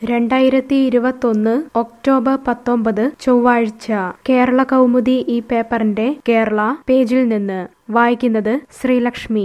രണ്ടായിരത്തി ഇരുപത്തൊന്ന് ഒക്ടോബർ പത്തൊമ്പത് ചൊവ്വാഴ്ച കേരള കൗമുദി ഈ പേപ്പറിന്റെ കേരള പേജിൽ നിന്ന് വായിക്കുന്നത് ശ്രീലക്ഷ്മി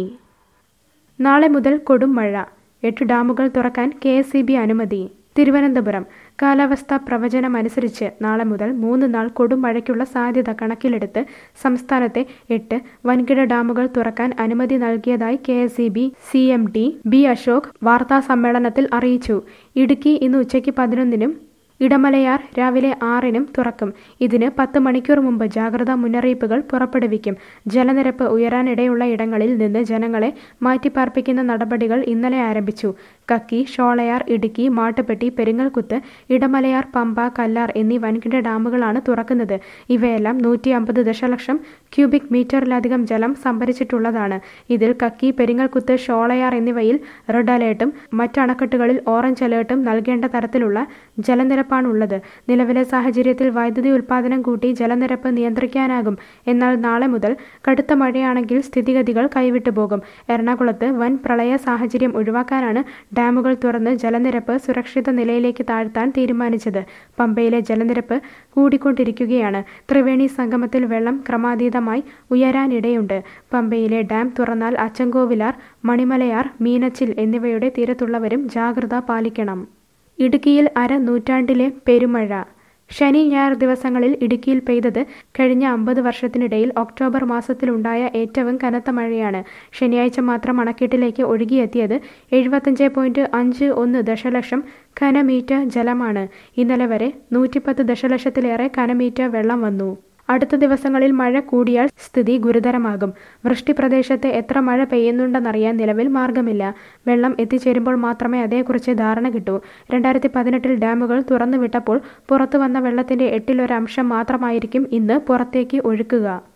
നാളെ മുതൽ കൊടും മഴ എട്ട് ഡാമുകൾ തുറക്കാൻ കെ എസ് അനുമതി തിരുവനന്തപുരം കാലാവസ്ഥാ പ്രവചനമനുസരിച്ച് നാളെ മുതൽ മൂന്ന് നാൾ കൊടും മഴയ്ക്കുള്ള സാധ്യത കണക്കിലെടുത്ത് സംസ്ഥാനത്തെ എട്ട് വൻകിട ഡാമുകൾ തുറക്കാൻ അനുമതി നൽകിയതായി K S E B C M D B Ashok വാർത്താസമ്മേളനത്തിൽ അറിയിച്ചു ഇടുക്കി ഇന്ന് ഉച്ചയ്ക്ക് പതിനൊന്നിനും ഇടമലയാർ രാവിലെ ആറിനും തുറക്കും ഇതിന് പത്ത് മണിക്കൂർ മുമ്പ് ജാഗ്രതാ മുന്നറിയിപ്പുകൾ പുറപ്പെടുവിക്കും ജലനിരപ്പ് ഉയരാനിടയുള്ള ഇടങ്ങളിൽ നിന്ന് ജനങ്ങളെ മാറ്റിപ്പാർപ്പിക്കുന്ന നടപടികൾ ഇന്നലെ ആരംഭിച്ചു കക്കി ഷോളയാർ ഇടുക്കി മാട്ടുപ്പെട്ടി പെരിങ്ങൽകുത്ത് ഇടമലയാർ പമ്പ കല്ലാർ എന്നീ വൻകിട ഡാമുകളാണ് തുറക്കുന്നത് ഇവയെല്ലാം നൂറ്റി അമ്പത് ദശലക്ഷം ക്യൂബിക് മീറ്ററിലധികം ജലം സംഭരിച്ചിട്ടുള്ളതാണ് ഇതിൽ കക്കി പെരിങ്ങൽകുത്ത് ഷോളയാർ എന്നിവയിൽ റെഡ് അലേർട്ടും മറ്റ് അണക്കെട്ടുകളിൽ ഓറഞ്ച് അലേർട്ടും നൽകേണ്ട തരത്തിലുള്ള ജലനിരപ്പാണുള്ളത് നിലവിലെ സാഹചര്യത്തിൽ വൈദ്യുതി ഉൽപ്പാദനം കൂട്ടി ജലനിരപ്പ് നിയന്ത്രിക്കാനാകും എന്നാൽ നാളെ മുതൽ കടുത്ത മഴയാണെങ്കിൽ സ്ഥിതിഗതികൾ കൈവിട്ടു പോകും എറണാകുളത്ത് വൻ പ്രളയ സാഹചര്യം ഒഴിവാക്കാനാണ് ഡാമുകൾ തുറന്ന് ജലനിരപ്പ് സുരക്ഷിത നിലയിലേക്ക് താഴ്ത്താൻ തീരുമാനിച്ചത് പമ്പയിലെ ജലനിരപ്പ് കൂടിക്കൊണ്ടിരിക്കുകയാണ് ത്രിവേണി സംഗമത്തിൽ വെള്ളം ക്രമാതീതമായി ഉയരാനിടയുണ്ട് പമ്പയിലെ ഡാം തുറന്നാൽ അച്ചൻകോവിലാർ മണിമലയാർ മീനച്ചിൽ എന്നിവയുടെ തീരത്തുള്ളവരും ജാഗ്രത പാലിക്കണം ഇടുക്കിയിൽ അര നൂറ്റാണ്ടിലെ പെരുമഴ ശനി ഞായർ ദിവസങ്ങളിൽ ഇടുക്കിയിൽ പെയ്തത് കഴിഞ്ഞ അമ്പത് വർഷത്തിനിടയിൽ ഒക്ടോബർ മാസത്തിലുണ്ടായ ഏറ്റവും കനത്ത മഴയാണ് ശനിയാഴ്ച മാത്രം അണക്കെട്ടിലേക്ക് ഒഴുകിയെത്തിയത് എഴുപത്തഞ്ച് പോയിന്റ് അഞ്ച് ഒന്ന് ദശലക്ഷം ഘനമീറ്റർ ജലമാണ് ഇന്നലെ വരെ നൂറ്റിപ്പത്ത് ദശലക്ഷത്തിലേറെ ഘനമീറ്റർ വെള്ളം വന്നു അടുത്ത ദിവസങ്ങളിൽ മഴ കൂടിയാൽ സ്ഥിതി ഗുരുതരമാകും വൃഷ്ടി പ്രദേശത്ത് എത്ര മഴ പെയ്യുന്നുണ്ടെന്നറിയാൻ നിലവിൽ മാർഗമില്ല വെള്ളം എത്തിച്ചേരുമ്പോൾ മാത്രമേ അതേക്കുറിച്ച് ധാരണ കിട്ടൂ രണ്ടായിരത്തി പതിനെട്ടിൽ ഡാമുകൾ തുറന്നുവിട്ടപ്പോൾ പുറത്തു വന്ന വെള്ളത്തിന്റെ എട്ടിലൊരംശം മാത്രമായിരിക്കും ഇന്ന് പുറത്തേക്ക് ഒഴുക്കുക